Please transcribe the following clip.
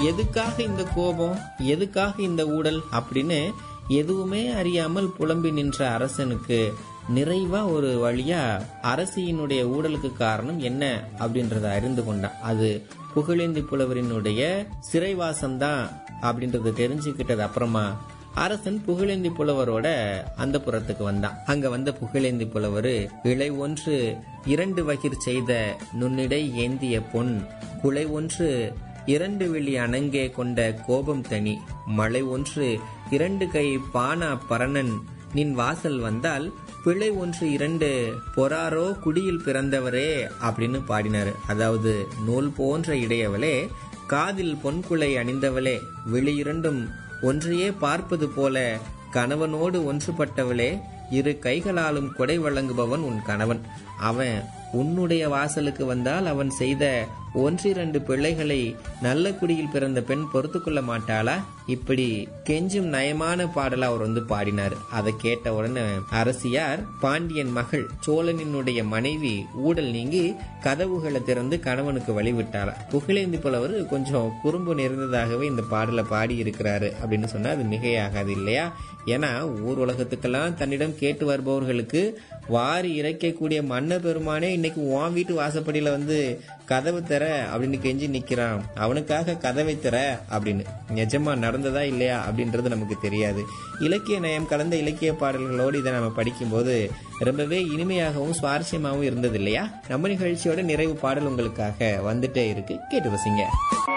எதுக்காக இந்த கோபம் எதுக்காக இந்த ஊடல் அப்படின்னு எதுவுமே அறியாமல் புலம்பி நின்ற அரசனுக்கு நிறைவா ஒரு வழியா அரசியினுடைய ஊழலுக்கு காரணம் என்ன அப்படின்றத அறிந்து கொண்டான் அது புகழேந்தி புலவரினுடைய சிறைவாசம்தான் அப்படின்றத தெரிஞ்சுக்கிட்டது அப்புறமா அரசன் புகழேந்தி புலவரோட அந்த புறத்துக்கு வந்தான் அங்க வந்த புகழேந்தி புலவர் இலை ஒன்று இரண்டு வகிர் செய்த நுண்ணிடை ஏந்திய பொன் குலை ஒன்று இரண்டு வெளி அணங்கே கொண்ட கோபம் தனி மழை ஒன்று இரண்டு கை பானா பரணன் நின் வாசல் வந்தால் பிழை ஒன்று இரண்டு பொறாரோ குடியில் பிறந்தவரே அப்படின்னு பாடினாரு அதாவது நூல் போன்ற இடையவளே காதில் பொன்குலை அணிந்தவளே வெளியிரண்டும் ஒன்றையே பார்ப்பது போல கணவனோடு ஒன்றுபட்டவளே இரு கைகளாலும் கொடை வழங்குபவன் உன் கணவன் அவன் உன்னுடைய வாசலுக்கு வந்தால் அவன் செய்த ஒன்றிரண்டு பிள்ளைகளை நல்ல குடியில் பிறந்த பெண் பொறுத்து கொள்ள மாட்டாளா இப்படி கெஞ்சும் நயமான பாடல அவர் வந்து பாடினார் அதை கேட்ட உடனே அரசியார் பாண்டியன் மகள் சோழனினுடைய மனைவி ஊடல் நீங்கி கதவுகளை திறந்து கணவனுக்கு வழிவிட்டாளா புகழேந்தி புலவர் கொஞ்சம் குறும்பு நிறைந்ததாகவே இந்த பாடலை பாடி இருக்கிறாரு அப்படின்னு சொன்னா அது மிகையாகாது இல்லையா ஏன்னா ஊர் உலகத்துக்கெல்லாம் தன்னிடம் கேட்டு வருபவர்களுக்கு வாரி இறைக்கக்கூடிய மன்ன பெருமானே இன்னைக்கு உன் வீட்டு வாசப்படியில வந்து கதவு தர அப்படின்னு கெஞ்சி நிக்கிறான் அவனுக்காக கதவை தர அப்படின்னு நிஜமா நடந்ததா இல்லையா அப்படின்றது நமக்கு தெரியாது இலக்கிய நயம் கலந்த இலக்கிய பாடல்களோடு இதை நம்ம படிக்கும்போது ரொம்பவே இனிமையாகவும் சுவாரஸ்யமாகவும் இருந்தது இல்லையா நம்ம நிகழ்ச்சியோட நிறைவு பாடல் உங்களுக்காக வந்துட்டே இருக்கு கேட்டு வசிங்க